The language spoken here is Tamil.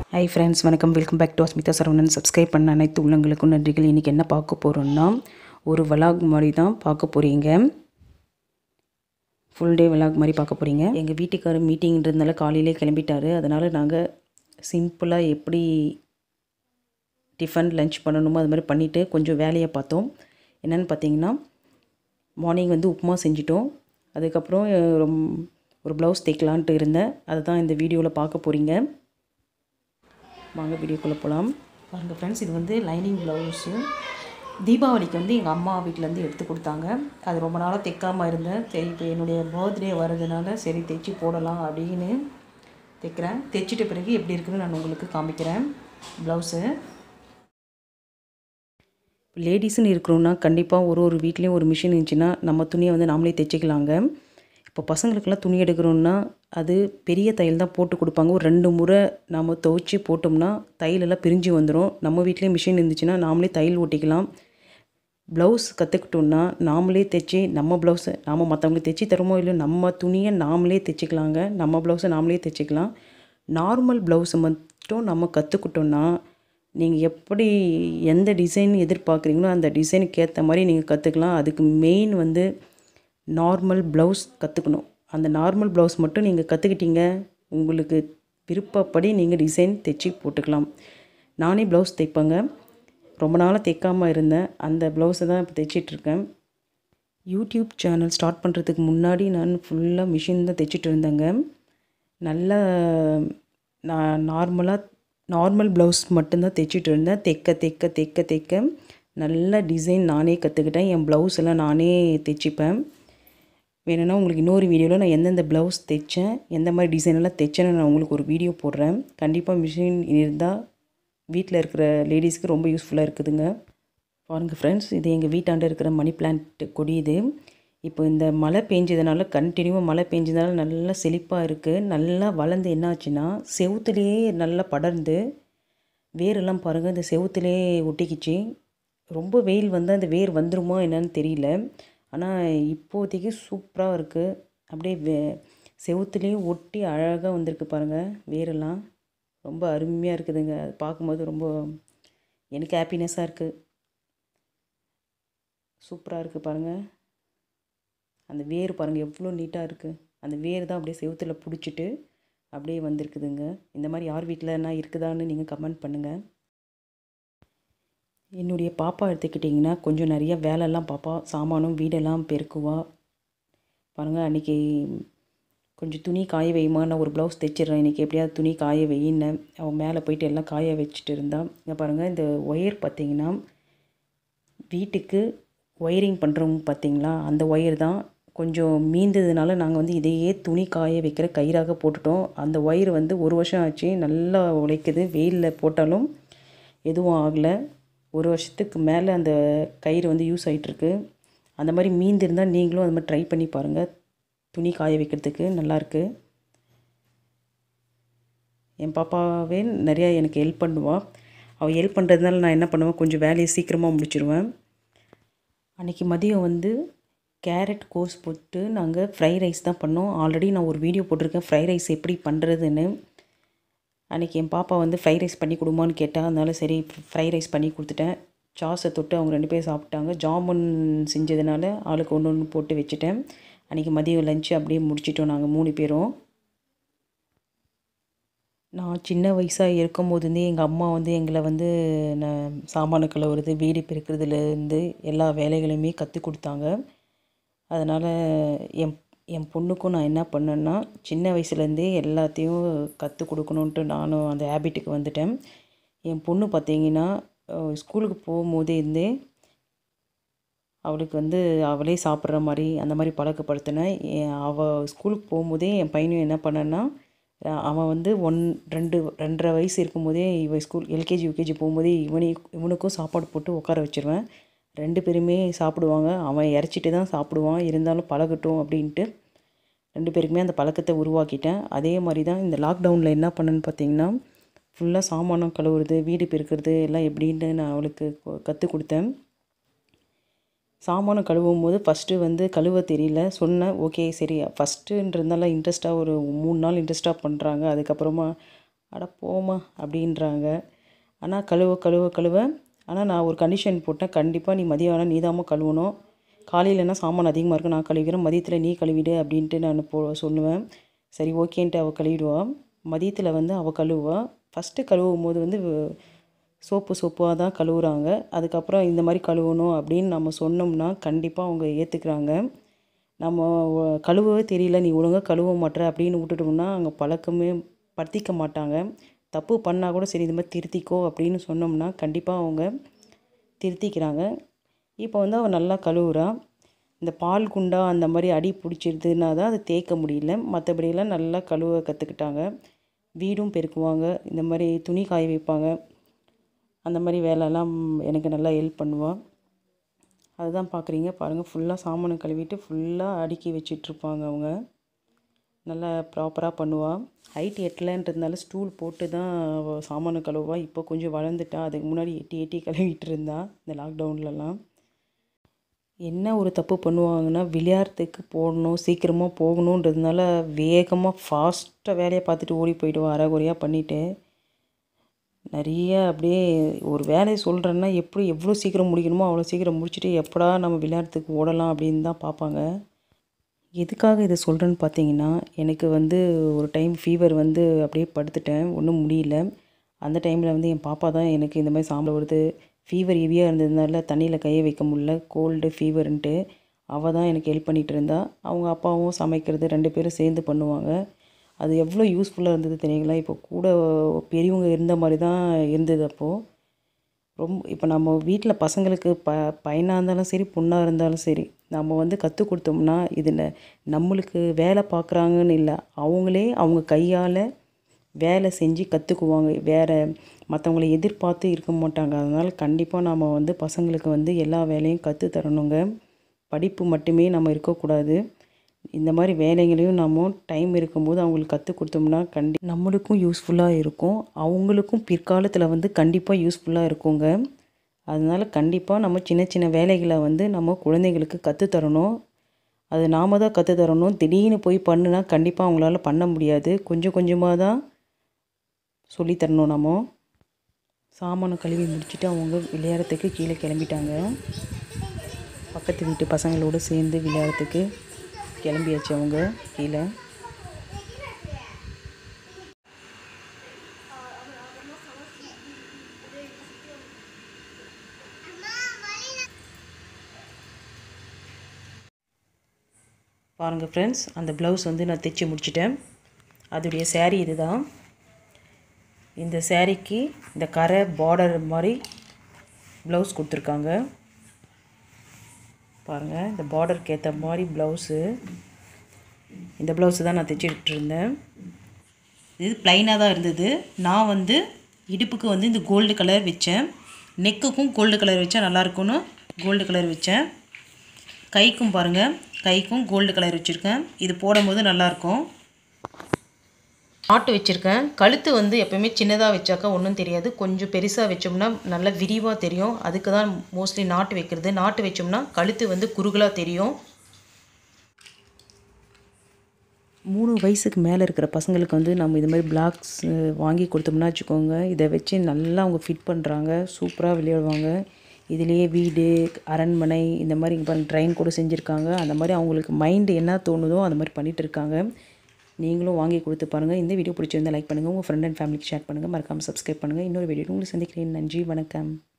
ஹை ஃப்ரெண்ட்ஸ் வணக்கம் welcome back to Asmitha Saravanan subscribe பண்ண அனைத்து உள்ளங்களுக்கும் நன்றிகள் இன்றைக்கி என்ன பார்க்க போகிறோம்னா ஒரு வலாக் மாதிரி தான் பார்க்க போகிறீங்க ஃபுல் டே விலாக் மாதிரி பார்க்க போகிறீங்க எங்கள் வீட்டுக்காரர் மீட்டிங்ன்றதுனால காலையிலே கிளம்பிட்டாரு அதனால் நாங்கள் சிம்பிளாக எப்படி டிஃபன் லஞ்ச் பண்ணணுமோ அது மாதிரி பண்ணிவிட்டு கொஞ்சம் வேலையை பார்த்தோம் என்னென்னு பார்த்தீங்கன்னா மார்னிங் வந்து உப்புமா செஞ்சிட்டோம் அதுக்கப்புறம் அஹ், ரொம்- ஒரு ப்ளவுஸ் தைக்கலான்ட்டு இருந்தேன் அதை தான் இந்த வீடியோவில் பார்க்க போகிறீங்க வாங்க வீடியோக்குள்ளே போகலாம் பாருங்கள் ஃப்ரெண்ட்ஸ் இது வந்து லைனிங் ப்ளவுஸு தீபாவளிக்கு வந்து எங்கள் அம்மா வீட்டிலேருந்து எடுத்து கொடுத்தாங்க அது ரொம்ப நாளாக தைக்காமல் இருந்தேன் சரி இப்போ என்னுடைய பர்த்டே வர்றதுனால சரி தைச்சி போடலாம் அப்படின்னு தைக்கிறேன் தைச்சிட்ட பிறகு எப்படி இருக்குன்னு நான் உங்களுக்கு காமிக்கிறேன் ப்ளவுஸு லேடிஸ்னு இருக்கிறோன்னா கண்டிப்பாக ஒரு ஒரு வீட்லேயும் ஒரு மிஷின் இருந்துச்சுன்னா நம்ம துணியை வந்து நாமளே தைச்சிக்கலாங்க இப்போ பசங்களுக்கெல்லாம் துணி எடுக்கிறோன்னா அது பெரிய தையல் தான் போட்டு கொடுப்பாங்க ஒரு ரெண்டு முறை நாம் துவைச்சி போட்டோம்னா தையலெல்லாம் பிரிஞ்சு வந்துடும் நம்ம வீட்லேயே மிஷின் இருந்துச்சுன்னா நாமளே தையல் ஓட்டிக்கலாம் ப்ளவுஸ் கற்றுக்கிட்டோன்னா நாமளே தைச்சி நம்ம ப்ளவுஸை நாம் மற்றவங்களுக்கு தைச்சி தருமோ இல்லையோ நம்ம துணியை நாமளே தைச்சிக்கலாங்க நம்ம ப்ளவுஸை நாமளே தைச்சிக்கலாம் நார்மல் ப்ளவுஸை மட்டும் நம்ம கற்றுக்கிட்டோன்னா நீங்கள் எப்படி எந்த டிசைன் எதிர்பார்க்குறீங்களோ அந்த டிசைனுக்கு ஏற்ற மாதிரி நீங்கள் கற்றுக்கலாம் அதுக்கு மெயின் வந்து நார்மல் ப்ளவுஸ் கற்றுக்கணும் அந்த நார்மல் ப்ளவுஸ் மட்டும் நீங்கள் கற்றுக்கிட்டீங்க உங்களுக்கு விருப்பப்படி நீங்கள் டிசைன் தைச்சி போட்டுக்கலாம் நானே ப்ளவுஸ் தைப்பேங்க ரொம்ப நாளாக தைக்காமல் இருந்தேன் அந்த ப்ளவுஸை தான் இப்போ தைச்சிட்ருக்கேன் யூடியூப் சேனல் ஸ்டார்ட் பண்ணுறதுக்கு முன்னாடி நான் ஃபுல்லாக மிஷின் தான் தைச்சிட்டு இருந்தேங்க நல்லா நான் நார்மலாக நார்மல் ப்ளவுஸ் மட்டும்தான் தைச்சிட்டு இருந்தேன் தைக்க தைக்க தைக்க தைக்க நல்ல டிசைன் நானே கற்றுக்கிட்டேன் என் ப்ளவுஸ் எல்லாம் நானே தைச்சிப்பேன் வேணும்னா உங்களுக்கு இன்னொரு வீடியோவில் நான் எந்தெந்த ப்ளவுஸ் தைச்சேன் எந்த மாதிரி டிசைன் எல்லாம் தைச்சேன்னு நான் உங்களுக்கு ஒரு வீடியோ போடுறேன் கண்டிப்பாக மிஷின் இருந்தால் வீட்டில் இருக்கிற லேடிஸ்க்கு ரொம்ப யூஸ்ஃபுல்லாக இருக்குதுங்க பாருங்கள் ஃப்ரெண்ட்ஸ் இது எங்கள் வீட்டாண்ட இருக்கிற மணி பிளான்ட் கொடி இது இப்போ இந்த மழை பெஞ்சதுனால கண்டினியூவாக மழை பெஞ்சதுனால நல்லா செழிப்பாக இருக்குது நல்லா வளர்ந்து என்ன ஆச்சுன்னா செவுத்துலேயே நல்லா படர்ந்து வேரெல்லாம் பாருங்கள் இந்த செவுத்துலேயே ஒட்டிக்கிச்சு ரொம்ப வெயில் வந்தால் அந்த வேர் வந்துருமா என்னன்னு தெரியல ஆனால் இப்போதைக்கு சூப்பராக இருக்குது அப்படியே வே செவுத்துலேயே ஒட்டி அழகாக வந்திருக்கு பாருங்கள் வேரெல்லாம் ரொம்ப அருமையாக இருக்குதுங்க அது பார்க்கும்போது ரொம்ப எனக்கு ஹாப்பினஸ்ஸாக இருக்குது சூப்பராக இருக்குது பாருங்கள் அந்த வேர் பாருங்கள் எவ்வளோ நீட்டாக இருக்குது அந்த வேர் தான் அப்படியே செவுத்துல பிடிச்சிட்டு அப்படியே வந்திருக்குதுங்க இந்த மாதிரி யார் வீட்டிலனா இருக்குதான்னு நீங்கள் கமெண்ட் பண்ணுங்கள் என்னுடைய பாப்பா எடுத்துக்கிட்டிங்கன்னா கொஞ்சம் நிறைய வேலைலாம் பாப்பா சாமானும் வீடெல்லாம் பெருக்குவா பாருங்கள் அன்றைக்கி கொஞ்சம் துணி காய வைமா நான் ஒரு ப்ளவுஸ் தைச்சிடுறேன் இன்றைக்கி எப்படியாவது துணி காய வையின்னேன் அவன் மேலே போயிட்டு எல்லாம் காய வச்சுட்டு இருந்தான் இங்கே பாருங்கள் இந்த ஒயர் பார்த்தீங்கன்னா வீட்டுக்கு ஒயரிங் பண்ணுறவங்க பார்த்தீங்களா அந்த ஒயர் தான் கொஞ்சம் மீந்ததுனால நாங்கள் வந்து இதையே துணி காய வைக்கிற கயிறாக போட்டுட்டோம் அந்த ஒயர் வந்து ஒரு வருஷம் ஆச்சு நல்லா உழைக்குது வெயிலில் போட்டாலும் எதுவும் ஆகலை ஒரு வருஷத்துக்கு மேலே அந்த கயிறு வந்து யூஸ் ஆகிட்டுருக்கு அந்த மாதிரி மீந்திருந்தால் நீங்களும் அது மாதிரி ட்ரை பண்ணி பாருங்கள் துணி காய வைக்கிறதுக்கு நல்லாயிருக்கு என் பாப்பாவே நிறையா எனக்கு ஹெல்ப் பண்ணுவாள் அவள் ஹெல்ப் பண்ணுறதுனால நான் என்ன பண்ணுவேன் கொஞ்சம் வேலையை சீக்கிரமாக முடிச்சிருவேன் அன்றைக்கி மதியம் வந்து கேரட் கோஸ் போட்டு நாங்கள் ஃப்ரை ரைஸ் தான் பண்ணோம் ஆல்ரெடி நான் ஒரு வீடியோ போட்டிருக்கேன் ஃப்ரை ரைஸ் எப்படி பண்ணுறதுன்னு அன்றைக்கி என் பாப்பா வந்து ஃப்ரை ரைஸ் பண்ணி கொடுமான்னு கேட்டால் அதனால சரி ஃப்ரை ரைஸ் பண்ணி கொடுத்துட்டேன் சாஸை தொட்டு அவங்க ரெண்டு பேரும் சாப்பிட்டாங்க ஜாமுன் செஞ்சதுனால ஆளுக்கு ஒன்று ஒன்று போட்டு வச்சுட்டேன் அன்றைக்கி மதியம் லஞ்சு அப்படியே முடிச்சிட்டோம் நாங்கள் மூணு பேரும் நான் சின்ன வயசாக இருக்கும்போதுருந்தே எங்கள் அம்மா வந்து எங்களை வந்து நான் சாமான கழுவுறது வீடு பெருக்கிறதுலேருந்து எல்லா வேலைகளையுமே கற்றுக் கொடுத்தாங்க அதனால் என் என் பொண்ணுக்கும் நான் என்ன பண்ணேன்னா சின்ன வயசுலேருந்தே எல்லாத்தையும் கற்றுக் கொடுக்கணுன்ட்டு நானும் அந்த ஹேபிட்டுக்கு வந்துட்டேன் என் பொண்ணு பார்த்தீங்கன்னா அஹ், ஸ்கூலுக்கு போகும்போதே இருந்தே அவளுக்கு வந்து அவளே சாப்பிட்ற மாதிரி அந்த மாதிரி பழக்கப்படுத்தினேன் என் அவள் ஸ்கூலுக்கு போகும்போதே என் பையனும் என்ன பண்ணேன்னா அஹ் அவன் வந்து ஒன் ரெண்டு ரெண்டரை வயசு இருக்கும்போதே இவ ஸ்கூல் எல்கேஜி யூகேஜி போகும்போதே இவனி இவனுக்கும் சாப்பாடு போட்டு உட்கார வச்சிருவேன் ரெண்டு பேருமே சாப்பிடுவாங்க அவன் இறச்சிட்டு தான் சாப்பிடுவான் இருந்தாலும் பழகட்டும் அப்படின்ட்டு ரெண்டு பேருக்குமே அந்த பழக்கத்தை உருவாக்கிட்டேன் அதே மாதிரி தான் இந்த லாக்டவுனில் என்ன பண்ணேன்னு பார்த்தீங்கன்னா ஃபுல்லாக சாமானம் கழுவுறது வீடு பெருக்கிறது எல்லாம் எப்படின்னு நான் அவளுக்கு கற்றுக் கொடுத்தேன் சாமானம் கழுவும் போது ஃபஸ்ட்டு வந்து கழுவ தெரியல சொன்னேன் ஓகே சரி ஃபஸ்ட்டுன்றதுனால இன்ட்ரெஸ்ட்டாக ஒரு மூணு நாள் இன்ட்ரெஸ்ட்டாக பண்ணுறாங்க அதுக்கப்புறமா அட போம்மா அப்படின்றாங்க ஆனால் கழுவ கழுவ கழுவ ஆனால் நான் ஒரு கண்டிஷன் போட்டேன் கண்டிப்பாக நீ மதியானம் நீதாம்மா கழுவணும் காலையிலனா சாமான் அதிகமாக இருக்குது நான் கழுவிக்கிறேன் மதியத்தில் நீ கழுவிடு அப்படின்ட்டு நான் போ சொல்லுவேன் சரி ஓகேன்ட்டு அவள் கழுவிடுவா மதியத்தில் வந்து அவள் கழுவுவா ஃபஸ்ட்டு கழுவும் போது வந்து வ- சோப்பு சோப்பாக தான் கழுவுறாங்க அதுக்கப்புறம் இந்த மாதிரி கழுவணும் அப்படின்னு நம்ம சொன்னோம்னா கண்டிப்பாக அவங்க ஏற்றுக்குறாங்க நம்ம ஒ- கழுவவே தெரியல நீ ஒழுங்காக கழுவ மாட்ற அப்படின்னு விட்டுட்டோம்னா அவங்க பழக்கமே படுத்திக்க மாட்டாங்க தப்பு பண்ணால் கூட சரி இந்த மாதிரி திருத்திக்கோ அப்படின்னு சொன்னோம்னா கண்டிப்பாக அவங்க திருத்திக்கிறாங்க இப்போ வந்து அவள் நல்லா கழுவுறா இந்த பால் குண்டா அந்த மாதிரி அடி பிடிச்சிருதுன்னா தான் அதை தேய்க்க முடியல மற்றபடியெல்லாம் நல்லா கழுவ கற்றுக்கிட்டாங்க வீடும் பெருக்குவாங்க இந்த மாதிரி துணி காய வைப்பாங்க அந்த மாதிரி வேலைலாம் எனக்கு நல்லா ஹெல்ப் பண்ணுவாள் அதுதான் பார்க்குறீங்க பாருங்கள் ஃபுல்லாக சாமானை கழுவிட்டு ஃபுல்லாக அடுக்கி வச்சிட்ருப்பாங்க அவங்க நல்லா ப்ராப்பராக பண்ணுவாள் ஹைட் எட்டலைன்றதுனால ஸ்டூல் போட்டு தான் அவள் சாமானை கழுவுவா இப்போ கொஞ்சம் வளர்ந்துட்டா அதுக்கு முன்னாடி எட்டி எட்டி கழுவிட்டு இருந்தா இந்த லாக்டவுன்லலாம் என்ன ஒரு தப்பு பண்ணுவாங்கன்னா விளையாடுறதுக்கு போடணும் சீக்கிரமாக போகணுன்றதுனால வேகமாக ஃபாஸ்ட்டாக வேலையை பார்த்துட்டு ஓடி போயிடுவா அரைகுறையாக பண்ணிவிட்டு நிறைய அப்படியே ஒரு வேலையை சொல்கிறேன்னா எப்படி எவ்வளோ சீக்கிரம் முடிக்கணுமோ அவ்வளோ சீக்கிரம் முடிச்சுட்டு எப்படா நம்ம விளையாடுறதுக்கு ஓடலாம் அப்படின்னு தான் பார்ப்பாங்க எதுக்காக இதை சொல்கிறேன்னு பார்த்தீங்கன்னா எனக்கு வந்து ஒரு டைம் ஃபீவர் வந்து அப்படியே படுத்துட்டேன் ஒன்றும் முடியல அந்த டைமில் வந்து என் பாப்பா தான் எனக்கு இந்த மாதிரி சாம்பல் வருது ஃபீவர் ஹெவியாக இருந்ததுனால தண்ணியில் கையை வைக்க முடியல கோல்டு ஃபீவர்ன்ட்டு அவள் தான் எனக்கு ஹெல்ப் பண்ணிகிட்டு இருந்தா அவங்க அப்பாவும் சமைக்கிறது ரெண்டு பேரும் சேர்ந்து பண்ணுவாங்க அது எவ்வளோ யூஸ்ஃபுல்லாக இருந்தது தெரியுங்களா இப்போ கூட பெரியவங்க இருந்த மாதிரி தான் இருந்தது அப்போது ரொம்ப இப்போ நம்ம வீட்டில் பசங்களுக்கு ப பையனாக இருந்தாலும் சரி பொண்ணாக இருந்தாலும் சரி நம்ம வந்து கற்றுக் கொடுத்தோம்னா இதில் நம்மளுக்கு வேலை பார்க்குறாங்கன்னு இல்லை அவங்களே அவங்க கையால் வேலை செஞ்சு கற்றுக்குவாங்க வேறு மற்றவங்கள எதிர்பார்த்து இருக்க மாட்டாங்க அதனால் கண்டிப்பாக நாம் வந்து பசங்களுக்கு வந்து எல்லா வேலையும் கற்றுத் தரணுங்க படிப்பு மட்டுமே நம்ம இருக்கக்கூடாது இந்த மாதிரி வேலைகளையும் நம்ம டைம் இருக்கும்போது அவங்களுக்கு கற்றுக் கொடுத்தோம்னா கண்டி நம்மளுக்கும் யூஸ்ஃபுல்லாக இருக்கும் அவங்களுக்கும் பிற்காலத்தில் வந்து கண்டிப்பாக யூஸ்ஃபுல்லாக இருக்குங்க அதனால் கண்டிப்பாக நம்ம சின்ன சின்ன வேலைகளை வந்து நம்ம குழந்தைங்களுக்கு கற்றுத் தரணும் அது நாம தான் கற்றுத் தரணும் திடீர்னு போய் பண்ணுனா கண்டிப்பாக அவங்களால பண்ண முடியாது கொஞ்சம் கொஞ்சமாக தான் சொல்லித் தரணும் நம்ம சாமானை கழுவி முடிச்சுட்டு அவங்க விளையாடுறதுக்கு கீழே கிளம்பிட்டாங்க பக்கத்து வீட்டு பசங்களோடு சேர்ந்து விளையாடுறதுக்கு கிளம்பியாச்சு அவங்க கீழே பாருங்கள் ஃப்ரெண்ட்ஸ் அந்த ப்ளவுஸ் வந்து நான் தைச்சி முடிச்சிட்டேன் அதோடைய saree இதுதான் இந்த சாரீக்கு இந்த கரை பார்டர் மாதிரி ப்ளவுஸ் கொடுத்துருக்காங்க பாருங்கள் இந்த பார்டருக்கு ஏற்ற மாதிரி ப்ளவுஸு இந்த ப்ளவுஸு தான் நான் தைச்சிட்டு இருந்தேன் இது ப்ளைனாக தான் இருந்தது நான் வந்து இடுப்புக்கு வந்து இந்த கோல்டு கலர் வச்சேன் நெக்குக்கும் கோல்டு கலர் வச்சா நல்லாயிருக்கும்னு கோல்டு கலர் வச்சேன் கைக்கும் பாருங்கள் கைக்கும் கோல்டு கலர் வச்சுருக்கேன் இது போடும்போது நல்லாயிருக்கும் நாட்டு வச்சுருக்கேன் கழுத்து வந்து எப்போயுமே சின்னதாக வச்சாக்கா ஒன்றும் தெரியாது கொஞ்சம் பெருசாக வச்சோம்னா நல்லா விரிவாக தெரியும் அதுக்கு தான் மோஸ்ட்லி நாட்டு வைக்கிறது நாட்டு வச்சோம்னா கழுத்து வந்து குறுகலாக தெரியும் மூணு வயசுக்கு மேலே இருக்கிற பசங்களுக்கு வந்து நம்ம இது மாதிரி பிளாக்ஸ் வாங்கி கொடுத்தோம்னா வச்சுக்கோங்க இதை வச்சு நல்லா அவங்க ஃபிட் பண்ணுறாங்க சூப்பராக விளையாடுவாங்க இதுலேயே வீடு அரண்மனை இந்த மாதிரி இங்கே பாருங்க ட்ரெயின் கூட செஞ்சுருக்காங்க அந்த மாதிரி அவங்களுக்கு மைண்டு என்ன தோணுதோ அந்த மாதிரி பண்ணிகிட்டு இருக்காங்க நீங்களும் வாங்கி கொடுத்து பாருங்கள் இந்த வீடியோ பிடிச்சிருந்தா லைக் பண்ணுங்கள் உங்கள் ஃப்ரெண்ட் அண்ட் ஃபேமிலிக்கு ஷேர் பண்ணுங்கள் மறக்காமல் சப்ஸ்கிரைப் பண்ணுங்கள் இன்னொரு வீடியோ உங்களுக்கு சந்திக்கிறேன் நன்றி வணக்கம்